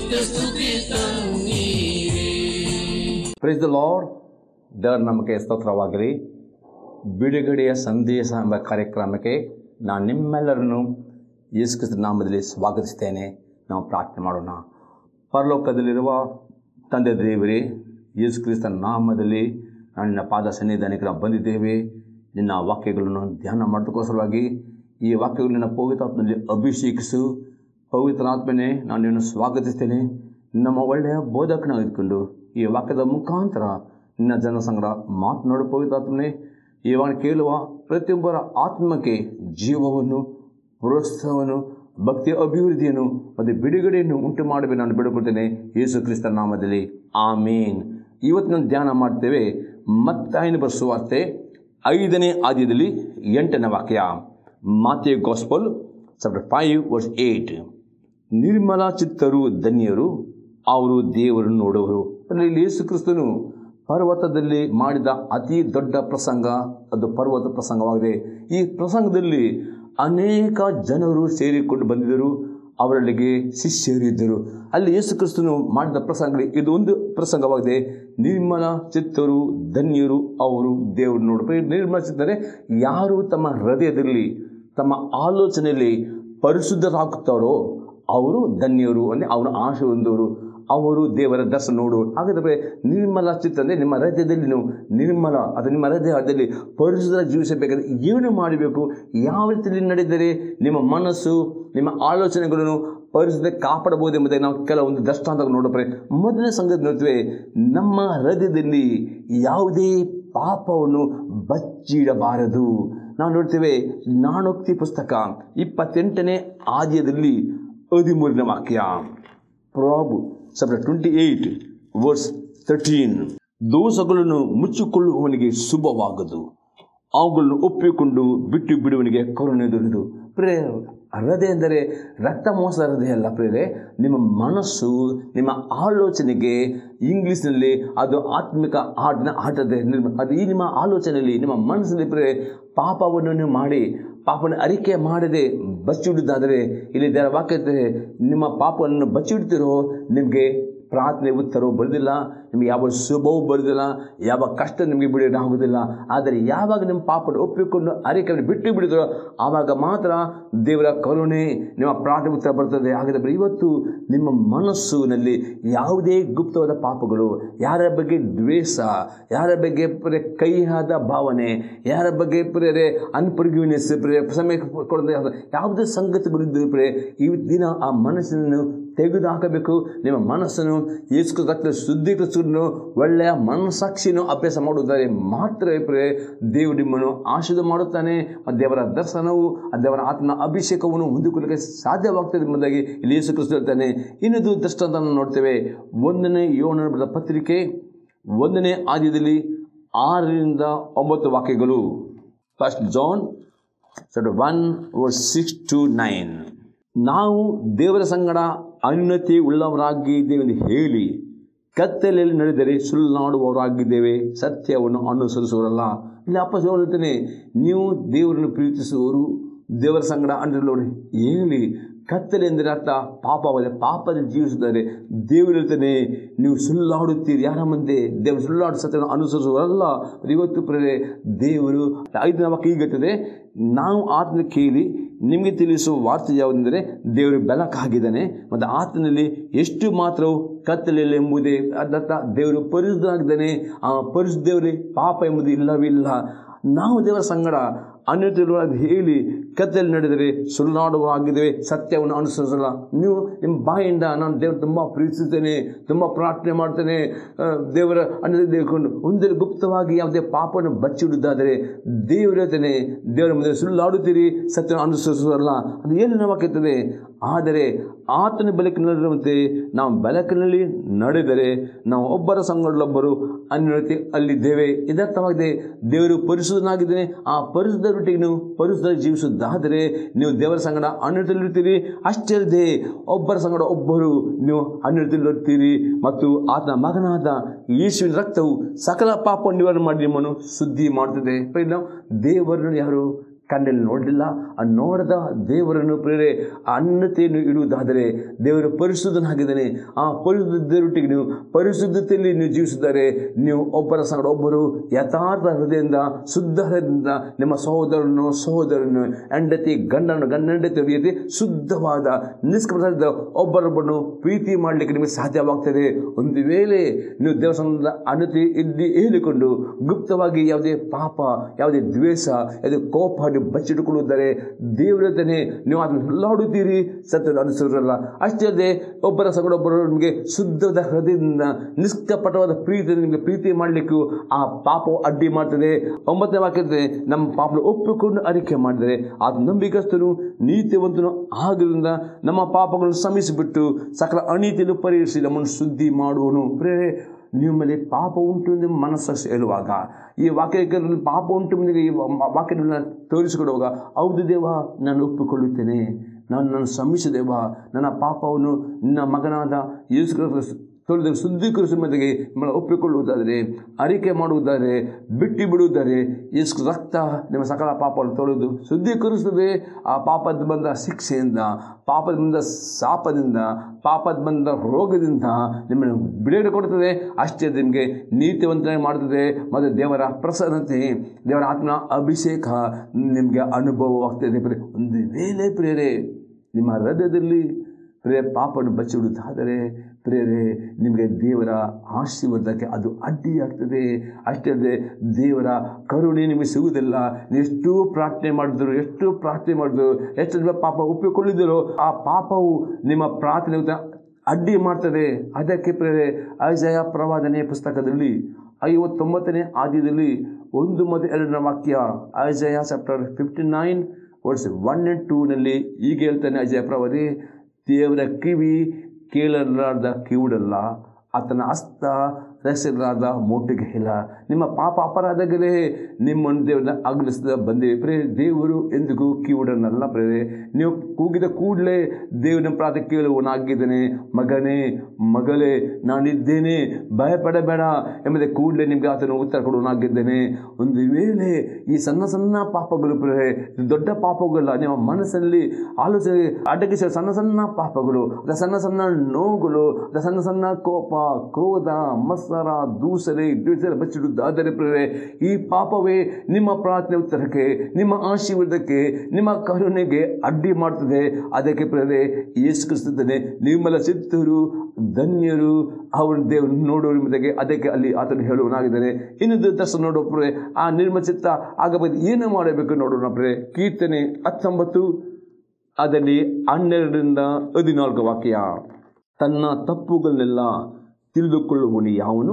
ನಿತ್ಯ ಸ್ತುತಿ ತನ್ನೀರೇ praise the lord ದೇವರ ನಮಗೆ ಸ್ತೋತ್ರವಾಗಲಿ ಬಿಡುಗಡೆಯ ಸಂದೇಶ ಎಂಬ ಕಾರ್ಯಕ್ರಮಕ್ಕೆ ನಾನು ನಿಮ್ಮೆಲ್ಲರನ್ನು ಯೇಸು ಕ್ರಿಸ್ತನ ನಾಮದಲ್ಲಿ ಸ್ವಾಗತಿಸ್ತೇನೆ ನಾವು ಪ್ರಾರ್ಥನೆ ಮಾಡೋಣ ಪರಲೋಕದಲ್ಲಿರುವ ತಂದೆ ದೇವರೇ ಯೇಸು ಕ್ರಿಸ್ತನ ನಾಮದಲ್ಲಿ ನಾನು ನಿನ್ನ ಪಾದ ಸನ್ನಿಧಾನಕ್ಕೆ ನಾವು ಬಂದಿದ್ದೇವೆ ನಿನ್ನ ವಾಕ್ಯಗಳನ್ನು ಧ್ಯಾನ ಮಾಡೋದಕ್ಕೋಸ್ಕರವಾಗಿ ಈ ವಾಕ್ಯಗಳು ನಿನ್ನ ಪವಿತ್ರಾತ್ಮದಲ್ಲಿ ಅಭಿಷೇಕಿಸು ಪವಿತ್ರಾತ್ಮನೇ ನಾನು ನಿನ್ನನ್ನು ಸ್ವಾಗತಿಸ್ತೇನೆ ನಮ್ಮ ಒಳ್ಳೆಯ ಬೋಧಕನಾಗಿ ಇದ್ಕೊಂಡು ಈ ವಾಕ್ಯದ ಮುಖಾಂತರ ನಿನ್ನ ಜನ ಸಂಗಡ ಮಾತನಾಡು ಪವಿತ್ರಾತ್ಮನೇ ಇವಾಗ ಕೇಳುವ ಪ್ರತಿಯೊಬ್ಬರ ಆತ್ಮಕ್ಕೆ ಜೀವವನ್ನು ಪ್ರೋತ್ಸಾಹವನ್ನು ಭಕ್ತಿಯ ಅಭಿವೃದ್ಧಿಯನ್ನು ಮತ್ತು ಬಿಡುಗಡೆಯನ್ನು ಉಂಟು ಮಾಡಬೇಕು ನಾನು ಬೇಡಿಕೊಳ್ತೇನೆ ಯೇಸು ಕ್ರಿಸ್ತ ನಾಮದಲ್ಲಿ ಆಮೇನ್ ಇವತ್ತು ನಾವು ಧ್ಯಾನ ಮಾಡ್ತೇವೆ ಮತ್ತಾಯನ ಬರೆಸುವಾರ್ತೆ ಐದನೇ ಆದ್ಯದಲ್ಲಿ ಎಂಟನೇ ವಾಕ್ಯ Matthew gospel chapter five verse eight ನಿರ್ಮಲ ಚಿತ್ತರು ಧನ್ಯರು ಅವರು ದೇವರನ್ನು ನೋಡುವರು ಅಂದರೆ ಇಲ್ಲಿ ಯೇಸು ಕ್ರಿಸ್ತನು ಪರ್ವತದಲ್ಲಿ ಮಾಡಿದ ಅತಿ ದೊಡ್ಡ ಪ್ರಸಂಗ ಅದು ಪರ್ವತ ಪ್ರಸಂಗವಾಗಿದೆ ಈ ಪ್ರಸಂಗದಲ್ಲಿ ಅನೇಕ ಜನರು ಸೇರಿಕೊಂಡು ಬಂದಿದ್ದರು ಅವರಲ್ಲಿಗೆ ಶಿಷ್ಯರು ಇದ್ದರು ಅಲ್ಲಿ ಯೇಸು ಕ್ರಿಸ್ತನು ಮಾಡಿದ ಪ್ರಸಂಗ ಇದು ಒಂದು ಪ್ರಸಂಗವಾಗಿದೆ ನಿರ್ಮಲ ಚಿತ್ತರು ಧನ್ಯರು ಅವರು ದೇವರು ನೋಡು ನಿರ್ಮಲ ಚಿತ್ತರೆ ಯಾರು ತಮ್ಮ ಹೃದಯದಲ್ಲಿ ತಮ್ಮ ಆಲೋಚನೆಯಲ್ಲಿ ಪರಿಶುದ್ಧರಾಗುತ್ತಾರೋ ಅವರು ಧನ್ಯರು ಅಂದರೆ ಅವನ ಆಶೆ ಹೊಂದವರು ಅವರು ದೇವರ ದರ್ಶನ ನೋಡು ಹಾಗಾದರೆ ನಿರ್ಮಲ ಚಿತ್ತ ಅಂದರೆ ನಿಮ್ಮ ಹೃದಯದಲ್ಲಿ ನೀವು ನಿರ್ಮಲ ಅದು ನಿಮ್ಮ ಹೃದಯದಲ್ಲಿ ಪರಿಶುದ್ಧ ಜೀವಿಸಬೇಕಾದ್ರೆ ಏನು ಮಾಡಬೇಕು ಯಾವ ರೀತಿಯಲ್ಲಿ ನಡೆದರೆ ನಿಮ್ಮ ಮನಸ್ಸು ನಿಮ್ಮ ಆಲೋಚನೆಗಳನ್ನು ಪರಿಶುದ್ಧ ಕಾಪಾಡಬಹುದು ಎಂಬುದಾಗಿ ನಾವು ಕೆಲವೊಂದು ದೃಷ್ಟಾಂತ ನೋಡಪ್ರೆ ಮೊದಲನೇ ಸಂಗತಿ ನೋಡ್ತೇವೆ ನಮ್ಮ ಹೃದಯದಲ್ಲಿ ಯಾವುದೇ ಪಾಪವನ್ನು ಬಚ್ಚಿಡಬಾರದು ನಾವು ನೋಡ್ತೇವೆ ನಾಣೋಕ್ತಿ ಪುಸ್ತಕ ಇಪ್ಪತ್ತೆಂಟನೇ ಆದ್ಯದಲ್ಲಿ ಹದಿಮೂರನೇ ವಾಕ್ಯ Prov subject twenty eight verse thirteen ದೋಷಗಳನ್ನು ಮುಚ್ಚಿಕೊಳ್ಳುವವನಿಗೆ ಶುಭವಾಗದು ಅವುಗಳನ್ನು ಒಪ್ಪಿಕೊಂಡು ಬಿಟ್ಟು ಬಿಡುವವನಿಗೆ ಕರುಣೆ ದೊರೆದು ಪ್ರೇ ಹೃದಯ ಎಂದರೆ ರಕ್ತ ಮೋಸ ಹೃದಯ ಅಲ್ಲ ಪ್ರೇರೆ ನಿಮ್ಮ ಮನಸ್ಸು ನಿಮ್ಮ ಆಲೋಚನೆಗೆ ಇಂಗ್ಲೀಷ್ನಲ್ಲಿ ಅದು ಆತ್ಮಿಕ ಆಟನ ಆಟದ ನಿರ್ಮ ಅದು ಈ ನಿಮ್ಮ ಆಲೋಚನೆಯಲ್ಲಿ ನಿಮ್ಮ ಮನಸ್ಸಿನಲ್ಲಿ ಪ್ರೇ ಪಾಪವನ್ನು ನೀವು ಮಾಡಿ ಪಾಪನ ಅರಿಕೆ ಮಾಡದೆ ಬಚ್ಚಿಡುವುದಾದರೆ ಇಲ್ಲಿ ದೇವರ ವಾಕ್ಯ ಇರ್ತದೆ, ನಿಮ್ಮ ಪಾಪವನ್ನು ಬಚ್ಚಿಡ್ತಿರೋ ನಿಮಗೆ ಪ್ರಾರ್ಥನೆ ಉತ್ತರವು ಬರೋದಿಲ್ಲ ನಿಮಗೆ ಯಾವ ಶುಭವೂ ಬರೋದಿಲ್ಲ ಯಾವ ಕಷ್ಟ ನಿಮಗೆ ಬಿಡೋದು ಆಗೋದಿಲ್ಲ ಆದರೆ ಯಾವಾಗ ನಿಮ್ಮ ಪಾಪವನ್ನು ಒಪ್ಪಿಕೊಂಡು ಅರಿಕೆಯನ್ನು ಬಿಟ್ಟು ಬಿಡಿದರೋ ಆವಾಗ ಮಾತ್ರ ದೇವರ ಕರುಣೆ ನಿಮ್ಮ ಪ್ರಾರ್ಥನೆ ಉತ್ತರ ಬರ್ತದೆ ಹಾಗಾದರೆ ಇವತ್ತು ನಿಮ್ಮ ಮನಸ್ಸಿನಲ್ಲಿ ಯಾವುದೇ ಗುಪ್ತವಾದ ಪಾಪಗಳು ಯಾರ ಬಗ್ಗೆ ದ್ವೇಷ ಯಾರ ಬಗ್ಗೆ ಪುರೇ ಕೈಯಾದ ಭಾವನೆ ಯಾರ ಬಗ್ಗೆ ಪುರೇ ಅನ್ಫರ್ಗಿವ್ನೆಸ್ ಪುರೇ ಸಮಯ ಕೊಡದೆ ಯಾವುದೇ ಸಂಗತಿಗಳಿದ್ದು ಪುರೇ ಈ ದಿನ ಆ ಮನಸ್ಸನ್ನು ತೆಗೆದು ಹಾಕಬೇಕು ನಿಮ್ಮ ಮನಸ್ಸನ್ನು ಯೇಸು ರಕ್ತ ಶುದ್ಧೀಕರಿಸಿಕೊಂಡು ಒಳ್ಳೆಯ ಮನಸ್ಸಾಕ್ಷಿಯನ್ನು ಅಭ್ಯಾಸ ಮಾಡುವುದಾದರೆ ಮಾತ್ರ ಪ್ರೇ ದೇವರು ನಿಮ್ಮನ್ನು ಆಶೀರ್ವಾದ ಮಾಡುತ್ತಾನೆ ಆ ದೇವರ ದರ್ಶನವು ಆ ದೇವರ ಆತ್ಮನ ಅಭಿಷೇಕವನ್ನು ಹೊಂದಿಕೊಳ್ಳಲಿಕ್ಕೆ ಸಾಧ್ಯವಾಗ್ತದೆ ಎಂಬುದಾಗಿ ಇಲ್ಲಿ ಯೇಸು ಕ್ರಿಸ್ತ ಹೇಳ್ತಾನೆ ಇನ್ನೊಂದು ದೃಷ್ಟಾಂತ ನೋಡ್ತೇವೆ ಒಂದನೇ ಯೋನ ಬರೆದ ಪತ್ರಿಕೆ ಒಂದನೇ ಆದ್ಯದಲ್ಲಿ ಆರರಿಂದ ಒಂಬತ್ತು ವಾಕ್ಯಗಳು first John one verse six to nine ನಾವು ದೇವರ ಸಂಗಡ ಅನ್ಯತೆ ಉಳ್ಳವರಾಗಿದ್ದೇವೆ ಎಂದು ಹೇಳಿ ಕತ್ತಲೆಯಲ್ಲಿ ನಡೆದರೆ ಸುಳ್ಳಾಡುವವರಾಗಿದ್ದೇವೆ ಸತ್ಯವನ್ನು ಅನುಸರಿಸುವರಲ್ಲ ಇಲ್ಲಿ ಅಪ್ಪ ಹೇಳ್ತಾನೆ ನೀವು ದೇವರನ್ನು ಪ್ರೀತಿಸುವವರು ದೇವರ ಸಂಗಡ ಅಂಡಿರುವವರು ಹೇಳಿ ಕತ್ತಲೆ ಎಂದರೆ ಅರ್ಥ ಪಾಪವಾದ ಪಾಪದ ಜೀವಿಸಿದ್ದಾರೆ ದೇವರು ಹೇಳ್ತಾನೆ ನೀವು ಸುಳ್ಳಾಡುತ್ತೀರಿ ಯಾರ ಮುಂದೆ ದೇವರು ಸುಳ್ಳಾಡು ಸತ್ಯವನ್ನು ಅನುಸರಿಸುವರಲ್ಲ ಇವತ್ತು ಪ್ರೇ ದೇವರು ಐದನೇ ವಾಕ್ಯ ಹೀಗಿರ್ತದೆ ನಾವು ಆತನ ಕೇಳಿ ನಿಮಗೆ ತಿಳಿಸುವ ವಾರ್ತೆ ಯಾವುದೆಂದರೆ ದೇವರು ಬೆಳಕಾಗಿದ್ದಾನೆ ಮತ್ತು ಆತನಲ್ಲಿ ಎಷ್ಟು ಮಾತ್ರವು ಕತ್ತಲೆಯಲ್ಲಿ ಎಂಬುದೇ ಅದರ್ಥ ದೇವರು ಪರಿಶುದ್ಧನಾಗಿದ್ದಾನೆ ಆ ಪರಿಶುದ್ಧ ದೇವರಿಗೆ ಪಾಪ ಎಂಬುದು ಇಲ್ಲವಿಲ್ಲ ನಾವು ದೇವರ ಸಂಗಡ ಅನ್ಯತಿರುವಾಗಿ ಹೇಳಿ ಕತ್ತಲೆ ನಡೆದರೆ ಸುಳ್ಳಾಡುವಾಗಿದ್ದೇವೆ ಸತ್ಯವನ್ನು ಅನುಸರಿಸಲ್ಲ ನೀವು ನಿಮ್ಮ ಬಾಯಿಂದ ನಾನು ದೇವರು ತುಂಬ ಪ್ರೀತಿಸುತ್ತೇನೆ ತುಂಬ ಪ್ರಾರ್ಥನೆ ಮಾಡ್ತೇನೆ ಆ, ದೇವರ ಅನ್ಯ ದೇವಕೊಂಡು ಒಂದೇ ಗುಪ್ತವಾಗಿ ಯಾವುದೇ ಪಾಪವನ್ನು ಬಚ್ಚಿಡುವುದಾದರೆ ದೇವರು ಹೇಳ್ತಾನೆ ದೇವರ ಮುಂದೆ ಸುಳ್ಳಾಡುತ್ತೀರಿ ಸತ್ಯವನ್ನು ಅನುಸರಿಸುವಲ್ಲ ಅದು ಏನು ನಾವಾಗುತ್ತದೆ ಆದರೆ ಆತನ ಬೆಳಕಿನಲ್ಲಿರುವಂತೆ ನಾವು ಬೆಳಕಿನಲ್ಲಿ ನಡೆದರೆ ನಾವು ಒಬ್ಬರ ಸಂಗಡಲೊಬ್ಬರು ಅನ್ಯತೆ ಅಲ್ಲಿದ್ದೇವೆ ಇದರ್ಥವಾಗಿದೆ ದೇವರು ಪರಿಶುದ್ಧನಾಗಿದ್ದೇನೆ ಆ ಪರಿಶುದ್ಧರೊಟ್ಟಿಗೆ ನೀವು ಪರಿಶುದ್ಧ ಜೀವಿಸುವುದಾದರೆ ನೀವು ದೇವರ ಸಂಗಡ ಅನ್ಯತೆಯಲ್ಲಿರ್ತೀರಿ ಅಷ್ಟೇ ಅಲ್ಲದೆ ಒಬ್ಬರ ಸಂಗಡ ಒಬ್ಬರು ನೀವು ಅನ್ಯತೆಯಲ್ಲಿರ್ತೀರಿ ಮತ್ತು ಆತನ ಮಗನಾದ ಯೇಸುವಿನ ರಕ್ತವು ಸಕಲ ಪಾಪ ನಿವಾರಣೆ ಮಾಡಿ ನಿಮ್ಮನ್ನು ಶುದ್ಧಿ ಮಾಡುತ್ತದೆ ನಾವು ದೇವರನ್ನು ಯಾರು ಕಣ್ಣಲ್ಲಿ ನೋಡಲಿಲ್ಲ ಆ ನೋಡದ ದೇವರನ್ನು ಪ್ರೇರೆ ಆ ಅನ್ಯತೆಯನ್ನು ಇಡುವುದಾದರೆ ದೇವರು ಪರಿಶುದ್ಧನಾಗಿದ್ದಾನೆ ಆ ಪರಿಶುದ್ಧ ದೇವರೊಟ್ಟಿಗೆ ನೀವು ಪರಿಶುದ್ಧತೆಯಲ್ಲಿ ನೀವು ಜೀವಿಸಿದರೆ ನೀವು ಒಬ್ಬರ ಸಂಗಡ ಒಬ್ಬರು ಯಥಾರ್ಥ ಹೃದಯದಿಂದ ಶುದ್ಧ ಹೃದಯದಿಂದ ನಿಮ್ಮ ಸಹೋದರನು ಸಹೋದರನು ಹೆಂಡತಿ ಗಂಡನು ಗಂಡ ಹೆಂಡತಿ ರೀತಿ ಶುದ್ಧವಾದ ನಿಷ್ಕೃತ ಒಬ್ಬರೊಬ್ಬರನ್ನು ಪ್ರೀತಿ ಮಾಡಲಿಕ್ಕೆ ನಿಮಗೆ ಸಾಧ್ಯವಾಗ್ತದೆ ಒಂದು ವೇಳೆ ನೀವು ದೇವಸ್ಥಾನದ ಅನತಿ ಇದ್ದು ಹೇಳಿಕೊಂಡು ಗುಪ್ತವಾಗಿ ಯಾವುದೇ ಪಾಪ ಯಾವುದೇ ದ್ವೇಷ ಯಾವುದೇ ಕೋಪ ನೀವು ಬಚ್ಚಿಟ್ಟುಕೊಳ್ಳುತ್ತಾರೆ ದೇವರತನೇ ನೀವು ಅದನ್ನು ಸುಳ್ಳಾಡುತ್ತೀರಿ ಸತ್ಯವನ್ನು ಅನುಸರಿಸಲ್ಲ ಅಷ್ಟೇ ಅಲ್ಲದೆ ಒಬ್ಬರ ಸಂಗಡ ಒಬ್ಬರು ನಿಮಗೆ ಶುದ್ಧದ ಹೃದಯದಿಂದ ನಿಷ್ಕಪಟವಾದ ಪ್ರೀತಿ ನಿಮಗೆ ಪ್ರೀತಿ ಮಾಡಲಿಕ್ಕೂ ಆ ಪಾಪವು ಅಡ್ಡಿ ಮಾಡ್ತದೆ ಒಂಬತ್ತನೇ ವಾಕ್ಯದ ನಮ್ಮ ಪಾಪ ಒಪ್ಪಿಕೊಂಡು ಅರಿಕೆ ಮಾಡಿದರೆ ಅದು ನಂಬಿಕಸ್ಥನು ನೀತಿವಂತನು ಆಗಿದ್ದರಿಂದ ನಮ್ಮ ಪಾಪಗಳನ್ನು ಶ್ರಮಿಸಿಬಿಟ್ಟು ಸಕಲ ಅನೀತಿಯನ್ನು ಪರಿಹರಿಸಿ ನಮ್ಮನ್ನು ಶುದ್ಧಿ ಮಾಡುವನು ಪ್ರೇರೆ ನಿಮ್ಮಲ್ಲಿ ಪಾಪ ಉಂಟು ಎಂದು ಮನಸ್ಸು ಹೇಳುವಾಗ ಈ ವಾಕ್ಯಗಳಲ್ಲಿ ಪಾಪ ಉಂಟು ನಿಮಗೆ ಈ ವಾಕ್ಯಗಳನ್ನ ತೋರಿಸಿಕೊಡುವಾಗ ಹೌದು ದೇವ ನಾನು ಒಪ್ಪಿಕೊಳ್ಳುತ್ತೇನೆ ನಾನು ನಾನು ಶ್ರಮಿಸಿದೇವ ನನ್ನ ಪಾಪವನ್ನು ನಿನ್ನ ಮಗನಾದ ಯೇಸು ಕ್ರಿಸ್ತ ತೊಳೆದು ಶುದ್ಧೀಕರಿಸುವ ಮಟ್ಟಿಗೆ ನಿಮ್ಮನ್ನು ಒಪ್ಪಿಕೊಳ್ಳುವುದಾದರೆ ಅರಿಕೆ ಮಾಡುವುದಾದರೆ ಬಿಟ್ಟು ಬಿಡುವುದಾದರೆ ಇಷ್ಟು ರಕ್ತ ನಿಮ್ಮ ಸಕಲ ಪಾಪವನ್ನು ತೊಳೆದು ಶುದ್ಧೀಕರಿಸುತ್ತದೆ ಆ ಪಾಪದ ಬಂದ ಶಿಕ್ಷೆಯಿಂದ ಪಾಪದ ಬಂದ ಶಾಪದಿಂದ ಪಾಪದ ಬಂದ ರೋಗದಿಂದ ನಿಮ್ಮನ್ನು ಬಿಡುಗಡೆ ಕೊಡುತ್ತದೆ ಅಷ್ಟೇ ನಿಮಗೆ ನೀತಿವಂತನೆ ಮಾಡುತ್ತದೆ ಮತ್ತು ದೇವರ ಪ್ರಸನ್ನತೆ ದೇವರ ಆತ್ಮನ ಅಭಿಷೇಕ ನಿಮಗೆ ಅನುಭವವಾಗ್ತದೆ ಪ್ರಿಯ ಒಂದು ವೇಳೆ ಪ್ರೇರೆ ನಿಮ್ಮ ಹೃದಯದಲ್ಲಿ ಪ್ರಿಯ ಪಾಪವನ್ನು ಬಚ್ಚಿಡುವುದಾದರೆ ಪ್ರೇರೆ ನಿಮಗೆ ದೇವರ ಆಶೀರ್ವಾದಕ್ಕೆ ಅದು ಅಡ್ಡಿಯಾಗ್ತದೆ ಅಷ್ಟೇ ಅಲ್ಲದೆ ದೇವರ ಕರುಣೆ ನಿಮಗೆ ಸಿಗುವುದಿಲ್ಲ ನೀವು ಎಷ್ಟು ಪ್ರಾರ್ಥನೆ ಮಾಡಿದ್ರು ಎಷ್ಟು ಪ್ರಾರ್ಥನೆ ಮಾಡಿದ್ರು ಎಷ್ಟು ನಿಮ್ಮ ಪಾಪ ಒಪ್ಪಿಕೊಳ್ಳಿದ್ರು ಆ ಪಾಪವು ನಿಮ್ಮ ಪ್ರಾರ್ಥನೆ ಅಡ್ಡಿ ಮಾಡ್ತದೆ ಅದಕ್ಕೆ ಪ್ರೇರೆ ಐಜಯ ಪ್ರವಾದನೆಯ ಪುಸ್ತಕದಲ್ಲಿ ಐವತ್ತೊಂಬತ್ತನೇ ಆದ್ಯದಲ್ಲಿ ಒಂದು ಮತ್ತು ಎರಡನೇ ವಾಕ್ಯ Isaiah chapter fifty nine verse one and ಟೂನಲ್ಲಿ ಈಗ ಹೇಳ್ತಾನೆ ಅಜಯ ಪ್ರವಾದಿ ದೇವರ ಕಿವಿ ಕೇಳಲಾರ್ದ ಕಿವುಡಲ್ಲ ಆತನ ಹಸ್ತ ರಕ್ಷಿಸಲಾರ್ದ ಮೋಟಿಗೆ ಇಲ್ಲ ನಿಮ್ಮ ಪಾಪ ಅಪರಾಧಗಳೇ ನಿಮ್ಮನ್ನು ದೇವರನ್ನ ಅಗಲಿಸಿದ ಬಂದಿವೆ ಪ್ರೇ ದೇವರು ಎಂದಿಗೂ ಕಿವುಡನಲ್ಲ ಪ್ರೇರೆ ನೀವು ಕೂಗಿದ ಕೂಡಲೇ ದೇವರ ಪ್ರಾರ್ಥನೆ ಕೇಳುವನಾಗಿದ್ದೇನೆ ಮಗನೇ ಮಗಳೇ ನಾನಿದ್ದೇನೆ ಭಯಪಡಬೇಡ ಎಂಬುದೇ ಕೂಡಲೇ ನಿಮಗೆ ಆತನು ಉತ್ತರ ಕೊಡುವನಾಗಿದ್ದೇನೆ ಒಂದು ವೇಳೆ ಈ ಸಣ್ಣ ಸಣ್ಣ ಪಾಪಗಳು ಪ್ರೇರೆ ದೊಡ್ಡ ಪಾಪಗಳಲ್ಲ ನಿಮ್ಮ ಮನಸ್ಸಲ್ಲಿ ಆಲೋಚನೆ ಅಡಗಿಸುವ ಸಣ್ಣ ಸಣ್ಣ ಪಾಪಗಳು ಅಥವಾ ಸಣ್ಣ ಸಣ್ಣ ನೋವುಗಳು ಅಥವಾ ಸಣ್ಣ ಸಣ್ಣ ಕೋಪ ಕ್ರೋಧ ಮತ್ಸರ ದೂಸರೆ ದ್ವೇಷ ಬಚ್ಚಿಡುವುದಾದರೆ ಪ್ರೇರೆ ಈ ಪಾಪವೇ ನಿಮ್ಮ ಪ್ರಾರ್ಥನೆ ಉತ್ತರಕ್ಕೆ ನಿಮ್ಮ ಆಶೀರ್ವಾದಕ್ಕೆ ನಿಮ್ಮ ಕರುಣೆಗೆ ಅಡ್ಡಿ ಮಾಡ್ತದೆ ಅದಕ್ಕೆ ಪ್ರೇರೆ ಯೇಸು ಕ್ರಿಸ್ತನೇ ನಿಮ್ಮಲ್ಲ ಸಿದ್ಧರು ಧನ್ಯರು ಅವರು ದೇವರು ನೋಡುವ ನಿಮ್ಮದಕ್ಕೆ ಅದಕ್ಕೆ ಅಲ್ಲಿ ಆತನು ಹೇಳುವನಾಗಿದ್ದಾನೆ ಇನ್ನೊಂದು ದರ್ಶನ ನೋಡೋ ಪ್ರೆ ಆ ನಿರ್ಮಚಿತ್ತ ಆಗಬಹುದು ಏನು ಮಾಡಬೇಕು ನೋಡೋಣ ಪ್ರೆ ಕೀರ್ತನೆ ಹತ್ತೊಂಬತ್ತು ಅದರಲ್ಲಿ ಹನ್ನೆರಡರಿಂದ ಹದಿನಾಲ್ಕು ವಾಕ್ಯ ತನ್ನ ತಪ್ಪುಗಳನ್ನೆಲ್ಲ ತಿಳಿದುಕೊಳ್ಳುವನು ಯಾವನು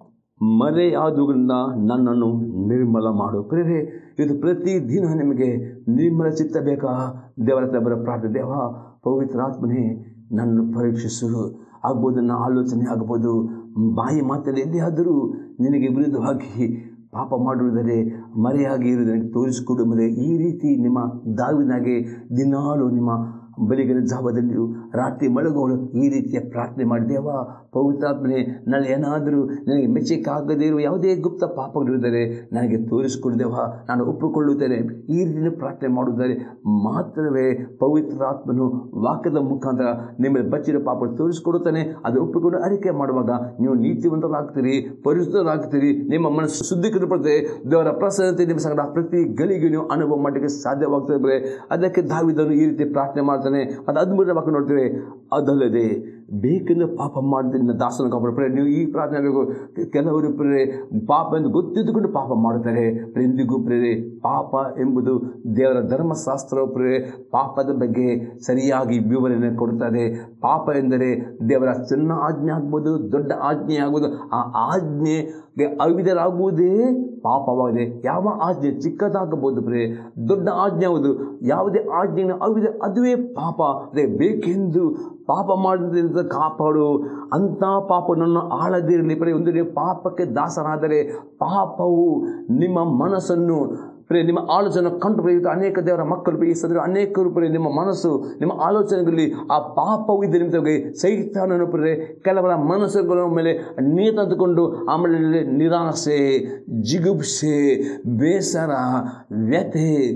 ಮರೆಯಾದುಗಳಿಂದ ನನ್ನನ್ನು ನಿರ್ಮಲ ಮಾಡು ಪ್ರೇರೆ ಇದು ಪ್ರತಿದಿನ ನಿಮಗೆ ನಿರ್ಮಲ ಚಿತ್ತ ಬೇಕಾ ದೇವರ ತಬ್ಬರ ಪ್ರಾರ್ಥನೆ ದೇವ ಪವಿತ್ರಾತ್ಮನೇ ನನ್ನ ಪರೀಕ್ಷಿಸು ಆಗ್ಬೋದು ನನ್ನ ಆಲೋಚನೆ ಆಗ್ಬೋದು ಬಾಯಿ ಮಾತಲ್ಲಿ ಎಲ್ಲಿಯಾದರೂ ನಿನಗೆ ವಿರುದ್ಧವಾಗಿ ಪಾಪ ಮಾಡುವುದರೆ ಮರೆಯಾಗಿ ಇರುವುದನ್ನು ತೋರಿಸಿಕೊಡು ಮರೆ ಈ ರೀತಿ ನಿಮ್ಮ ದಾವಿನಾಗೆ ದಿನಾಲು ನಿಮ್ಮ ಬೆಳಿಗಿನ ಜಾವದಲ್ಲಿಯೂ ರಾತ್ರಿ ಮಲಗುವಳು ಈ ರೀತಿಯ ಪ್ರಾರ್ಥನೆ ಮಾಡಿದೇವ ಪವಿತ್ರಾತ್ಮನೆ ನಾನು ಏನಾದರೂ ನನಗೆ ಮೆಚ್ಚಕ್ಕಾಗದೇ ಇರುವ ಯಾವುದೇ ಗುಪ್ತ ಪಾಪಗಳಿದ್ದರೆ ನನಗೆ ತೋರಿಸಿಕೊಳ್ದೇವ ನಾನು ಒಪ್ಪಿಕೊಳ್ಳುತ್ತೇನೆ ಈ ರೀತಿ ಪ್ರಾರ್ಥನೆ ಮಾಡುವುದರೆ ಮಾತ್ರವೇ ಪವಿತ್ರಾತ್ಮನು ವಾಕ್ಯದ ಮುಖಾಂತರ ನಿಮಗೆ ಬಚ್ಚಿರೋ ಪಾಪ ತೋರಿಸಿಕೊಡುತ್ತಾನೆ ಅದು ಒಪ್ಪಿಕೊಂಡು ಅರಿಕೆ ಮಾಡುವಾಗ ನೀವು ನೀತಿವಂತರಾಗ್ತೀರಿ ಪರಿಶುದ್ಧರಾಗ್ತೀರಿ ನಿಮ್ಮ ಮನಸ್ಸು ಶುದ್ಧೀಕರಿಸಲ್ಪಡುತ್ತದೆ ದೇವರ ಪ್ರಸನ್ನತೆ ನಿಮ್ಮ ಸಂಗಡ ಪ್ರತಿ ಗಳಿಗೆ ನೀವು ಅನುಭವ ಮಾಡಲಿಕ್ಕೆ ಸಾಧ್ಯವಾಗ್ತದೆ ಅದಕ್ಕೆ ದಾವಿದನು ಈ ರೀತಿ ಪ್ರಾರ್ಥನೆ ಮಾಡ್ತಾನೆ ಅದು ಅದ್ಭುತ ವಾಕ್ಯ ನೋಡ್ತೇವೆ ಅದಲ್ಲದೆ ಬೇಕೆಂದು ಪಾಪ ಮಾಡಿದ್ರೆ ದಾಸನ ಕಾಪಾಡ ನೀವು ಈ ಪ್ರಾರ್ಥನೆ ಆಗಬೇಕು ಕೆಲವರು ಪ್ರೇರೆ ಪಾಪ ಎಂದು ಗೊತ್ತಿದ್ದುಕೊಂಡು ಪಾಪ ಮಾಡುತ್ತಾರೆ ಎಂದಿಗೂ ಪ್ರೇರೆ ಪಾಪ ಎಂಬುದು ದೇವರ ಧರ್ಮಶಾಸ್ತ್ರ ಪ್ರೇರೆ ಪಾಪದ ಬಗ್ಗೆ ಸರಿಯಾಗಿ ವಿವರಣೆ ಕೊಡುತ್ತದೆ ಪಾಪ ಎಂದರೆ ದೇವರ ಸಣ್ಣ ಆಜ್ಞೆ ಆಗ್ಬೋದು ದೊಡ್ಡ ಆಜ್ಞೆ ಆಗ್ಬೋದು ಆ ಆಜ್ಞೆಗೆ ಅವಿಧರಾಗುವುದೇ ಪಾಪವಾಗಿದೆ ಯಾವ ಆಜ್ಞೆ ಚಿಕ್ಕದಾಗಬಹುದು ಪ್ರೇ ದೊಡ್ಡ ಆಜ್ಞೆ ಯಾವುದು ಯಾವುದೇ ಆಜ್ಞೆಯನ್ನು ಅವಿಧ ಅದುವೇ ಪಾಪ ಅದೇ ಬೇಕೆಂದು ಪಾಪ ಮಾಡಿದ್ರಿಂದ ಕಾಪಾಡು ಅಂಥ ಪಾಪ ನನ್ನ ಆಳದಿರಲಿ ಪ್ರೇ ಒಂದು ನೀವು ಪಾಪಕ್ಕೆ ದಾಸರಾದರೆ ಪಾಪವು ನಿಮ್ಮ ಮನಸ್ಸನ್ನು ಪ್ರೇ ನಿಮ್ಮ ಆಲೋಚನೆ ಕಂಡು ಪ್ರಯುಕ್ತ ಅನೇಕ ದೇವರ ಮಕ್ಕಳು ಈ ಸದರ ಅನೇಕರು ಪ್ರೇ ನಿಮ್ಮ ಮನಸ್ಸು ನಿಮ್ಮ ಆಲೋಚನೆಗಳಲ್ಲಿ ಆ ಪಾಪವು ಇದ್ದ ನಿಮಿತ್ತವಾಗಿ ಸೈತಾನನು ಪ್ರೇ ಕೆಲವರ ಮನಸ್ಸುಗಳ ಮೇಲೆ ನೀರು ತಂದುಕೊಂಡು ಆಮೇಲೆ ನಿರಾಸೆ ಜಿಗುಪ್ಸೆ ಬೇಸರ ವ್ಯಥೆ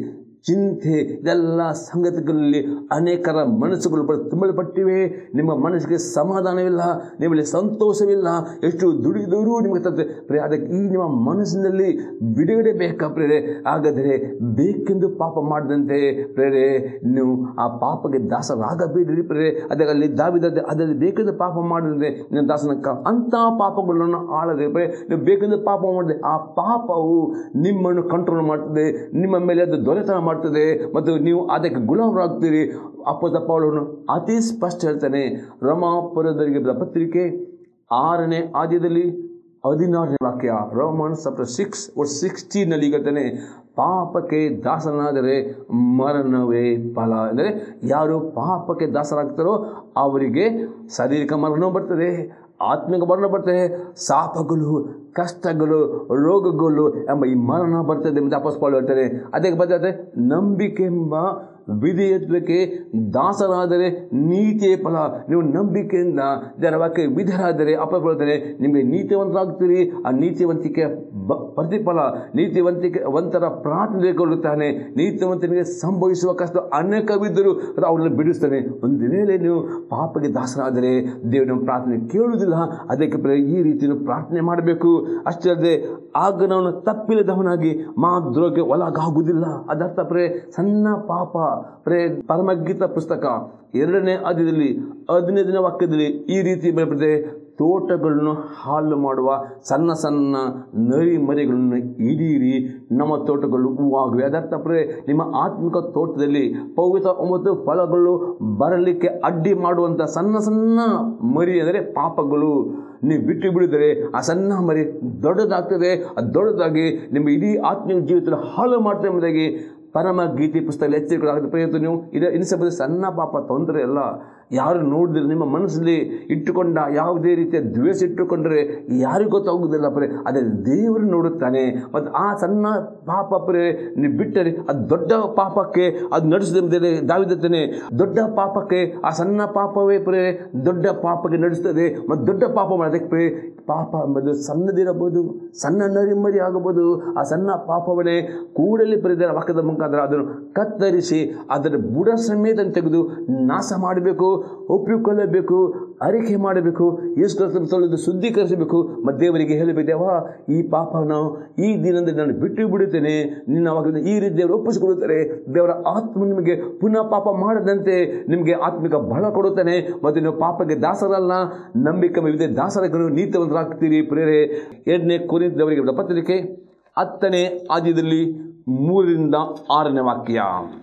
ಚಿಂತೆ ಇದೆಲ್ಲ ಸಂಗತಿಗಳಲ್ಲಿ ಅನೇಕರ ಮನಸ್ಸುಗಳು ಬ- ತುಂಬಲ್ಪಟ್ಟಿವೆ ನಿಮ್ಮ ಮನಸ್ಸಿಗೆ ಸಮಾಧಾನವಿಲ್ಲ ನಿಮ್ಮಲ್ಲಿ ಸಂತೋಷವಿಲ್ಲ ಎಷ್ಟು ದುಡಿದರೂ ನಿಮಗೆ ತಪ್ಪೆ ಪ್ರಿಯ ಅದಕ್ಕೆ ಈ ನಿಮ್ಮ ಮನಸ್ಸಿನಲ್ಲಿ ಬಿಡುಗಡೆ ಬೇಕಾ ಪ್ರೇರೆ ಹಾಗಾದರೆ ಬೇಕೆಂದು ಪಾಪ ಮಾಡದಂತೆ ಪ್ರೇರೆ ನೀವು ಆ ಪಾಪಕ್ಕೆ ದಾಸರಾಗಬೇಡ್ರಿ ಪ್ರೇರೆ ಅದರಲ್ಲಿ ದಾವಿದ ಅದರಲ್ಲಿ ಬೇಕೆಂದು ಪಾಪ ಮಾಡದಂತೆ ನಿಮ್ಮ ದಾಸನ ಕ ಅಂಥ ಪಾಪಗಳನ್ನು ಆಳದೆ ಪ್ರೇರೆ ನೀವು ಬೇಕೆಂದು ಪಾಪ ಮಾಡಿದೆ ಆ ಪಾಪವು ನಿಮ್ಮನ್ನು ಕಂಟ್ರೋಲ್ ಮಾಡ್ತದೆ ನಿಮ್ಮ ಮೇಲೆ ಅದು ದೊರೆತನ ಮಾಡ್ತದೆ ಮತ್ತು ನೀವು ಅದಕ್ಕೆ ಗುಲಾಮರಾಗ್ತೀರಿ ಅಪ್ಪದ ಪೌಲನು ಅತಿ ಸ್ಪಷ್ಟ ಹೇಳ್ತಾನೆ ರಮಾಪುರದವರಿಗೆ ಬರೆದ ಪತ್ರಿಕೆ ಆರನೇ ಆದ್ಯದಲ್ಲಿ ಹದಿನಾರನೇ ವಾಕ್ಯ ರೋಮನ್ಸ್ ಚಾಪ್ಟರ್ ಸಿಕ್ಸ್ ವರ್ಸ್ ಸಿಕ್ಸ್ಟೀನಲ್ಲಿ ಹೇಳ್ತಾನೆ ಪಾಪಕ್ಕೆ ದಾಸನಾದರೆ ಮರಣವೇ ಫಲ ಅಂದರೆ ಯಾರು ಪಾಪಕ್ಕೆ ದಾಸರಾಗ್ತಾರೋ ಅವರಿಗೆ ಶಾರೀರಿಕ ಮರಣ ಬರ್ತದೆ ಆತ್ಮಿಕ ಮರಣ ಬರ್ತದೆ ಶಾಪಗಳು ಕಷ್ಟಗಳು ರೋಗಗಳು ಎಂಬ ಈ ಮರಣ ಬರ್ತದೆ ಅಂತ ಅಪಸ್ಪಾಳು ಹೇಳ್ತಾರೆ ಅದಕ್ಕೆ ಬರ್ತದೆ ನಂಬಿಕೆ ಎಂಬ ವಿಧೇಯತ್ವಕ್ಕೆ ದಾಸರಾದರೆ ನೀತಿಯ ಫಲ ನೀವು ನಂಬಿಕೆಯಿಂದ ಇದರ ವಾಕ್ಯ ವಿಧರಾದರೆ ಅಪಸ್ಪಾಳ್ತಾರೆ ನಿಮಗೆ ನೀತಿವಂತರಾಗ್ತೀರಿ ಆ ನೀತಿವಂತಿಕೆ ಬ ಪ್ರತಿಫಲ ನೀತಿವಂತಿಕೆ ವಂತರ ಪ್ರಾರ್ಥನೆ ಕೊಡುತ್ತಾನೆ ನೀತಿವಂತನಿಗೆ ಸಂಭವಿಸುವ ಕಷ್ಟ ಅನೇಕವಿದ್ದರೂ ಅದು ಅವರನ್ನು ಬಿಡಿಸ್ತಾನೆ ಒಂದು ವೇಳೆ ನೀವು ಪಾಪಕ್ಕೆ ದಾಸರಾದರೆ ದೇವರ ಪ್ರಾರ್ಥನೆ ಕೇಳುವುದಿಲ್ಲ ಅದಕ್ಕೆ ಪ್ರ- ಈ ರೀತಿ ನೀವು ಪ್ರಾರ್ಥನೆ ಮಾಡಬೇಕು ಅಷ್ಟೇ ಅಲ್ಲದೆ ಆಗ ನಾನು ತಪ್ಪಿಲ್ಲದವನಾಗಿ ಮಾ ದ್ರೋಹಕ್ಕೆ ಒಳಗಾಗುವುದಿಲ್ಲ ಅದರ್ಥ ಪ್ರೇ ಸಣ್ಣ ಪಾಪ ಪ್ರೇ ಪರಮಗೀತ ಪುಸ್ತಕ ಎರಡನೇ ಅಧ್ಯದಲ್ಲಿ ಹದಿನೈದನೇ ವಾಕ್ಯದಲ್ಲಿ ಈ ರೀತಿ ಬರ್ತದೆ ತೋಟಗಳನ್ನು ಹಾಳು ಮಾಡುವ ಸಣ್ಣ ಸಣ್ಣ ನರಿ ಮರಿಗಳನ್ನು ಹಿಡೀರಿ ನಮ್ಮ ತೋಟಗಳು ಹೂವಾಗುವೆ ಅದರ್ಥ ಪ್ರೇ ನಿಮ್ಮ ಆತ್ಮಿಕ ತೋಟದಲ್ಲಿ ಪವಿತ್ರ ಒಂಬತ್ತು ಫಲಗಳು ಬರಲಿಕ್ಕೆ ಅಡ್ಡಿ ಮಾಡುವಂಥ ಸಣ್ಣ ಸಣ್ಣ ಮರಿ ಅಂದರೆ ಪಾಪಗಳು ನೀವು ಬಿಟ್ಟು ಬಿಡಿದರೆ ಆ ಸಣ್ಣ ಮರಿ ದೊಡ್ಡದಾಗ್ತದೆ ಅದು ದೊಡ್ಡದಾಗಿ ನಿಮ್ಮ ಇಡೀ ಆತ್ಮಿಕ ಜೀವಿತದಲ್ಲಿ ಹಾಳು ಮಾಡ್ತದೆ ಎಂಬುದಾಗಿ ಪರಮ ಗೀತೆ ಪುಸ್ತಕದಲ್ಲಿ ಎಚ್ಚರಿಕೆಗಳಾಗುತ್ತೆ ಪ್ರಯತ್ನ ನೀವು ಇದು ಇನಿಸಬಹುದು ಸಣ್ಣ ಪಾಪ ತೊಂದರೆ ಅಲ್ಲ ಯಾರು ನೋಡಿದ್ರೆ ನಿಮ್ಮ ಮನಸ್ಸಲ್ಲಿ ಇಟ್ಟುಕೊಂಡ ಯಾವುದೇ ರೀತಿಯ ದ್ವೇಷ ಇಟ್ಟುಕೊಂಡ್ರೆ ಯಾರಿಗೂ ಗೊತ್ತಾಗುವುದಿಲ್ಲ ಪರೇ ಅದೇ ದೇವರು ನೋಡುತ್ತಾನೆ ಮತ್ತು ಆ ಸಣ್ಣ ಪಾಪ ಪರೇ ನೀವು ಬಿಟ್ಟರೆ ಅದು ದೊಡ್ಡ ಪಾಪಕ್ಕೆ ಅದು ನಡೆಸಿದಂತೆ ದಾವಿದತ್ತನೆ ದೊಡ್ಡ ಪಾಪಕ್ಕೆ ಆ ಸಣ್ಣ ಪಾಪವೇ ಪರೇ ದೊಡ್ಡ ಪಾಪಕ್ಕೆ ನಡೆಸ್ತದೆ ಮತ್ತು ದೊಡ್ಡ ಪಾಪ ಮಾಡೋದಕ್ಕೆ ಪರೇ ಪಾಪ ಎಂಬುದು ಸಣ್ಣದಿರಬಹುದು ಸಣ್ಣ ನರಿಮರಿ ಆಗಬಹುದು ಆ ಸಣ್ಣ ಪಾಪವನ್ನೇ ಕೂಡಲೇ ಪರಿದ ವಾಕ್ಯದ ಮುಖಾಂತರ ಅದನ್ನು ಕತ್ತರಿಸಿ ಅದರ ಬುಡ ಸಮೇತ ತೆಗೆದು ನಾಶ ಮಾಡಬೇಕು ಒಪ್ಪಿಕೊಳ್ಳಬೇಕು ಅರಿಕೆ ಮಾಡಬೇಕು ಎಷ್ಟು ತೊಳೆದು ಶುದ್ಧೀಕರಿಸಬೇಕು ಮತ್ತು ದೇವರಿಗೆ ಹೇಳಬೇಕು ದೇವ ಈ ಪಾಪನ ಈ ದಿನದಲ್ಲಿ ನಾನು ಬಿಟ್ಟು ಬಿಡುತ್ತೇನೆ ನಿನ್ನ ವಾಕ್ಯದಿಂದ ಈ ರೀತಿ ದೇವರು ಒಪ್ಪಿಸಿಕೊಡುತ್ತಾರೆ ದೇವರ ಆತ್ಮ ನಿಮಗೆ ಪುನಃ ಪಾಪ ಮಾಡದಂತೆ ನಿಮಗೆ ಆತ್ಮಿಕ ಬಲ ಕೊಡುತ್ತಾನೆ ಮತ್ತು ನೀವು ಪಾಪಕ್ಕೆ ದಾಸರಲ್ಲ ನಂಬಿಕೆ ವಿವಿಧ ದಾಸರಗಳು ನೀತಿವಂತರಾಗ್ತೀರಿ ಪ್ರೇರೆ ಎರಡನೇ ಕುರಿತವರಿಗೆ ಬರೆದ ಪತ್ರಿಕೆ ಹತ್ತನೇ ಆದ್ಯದಲ್ಲಿ ಮೂರರಿಂದ ಆರನೇ ವಾಕ್ಯ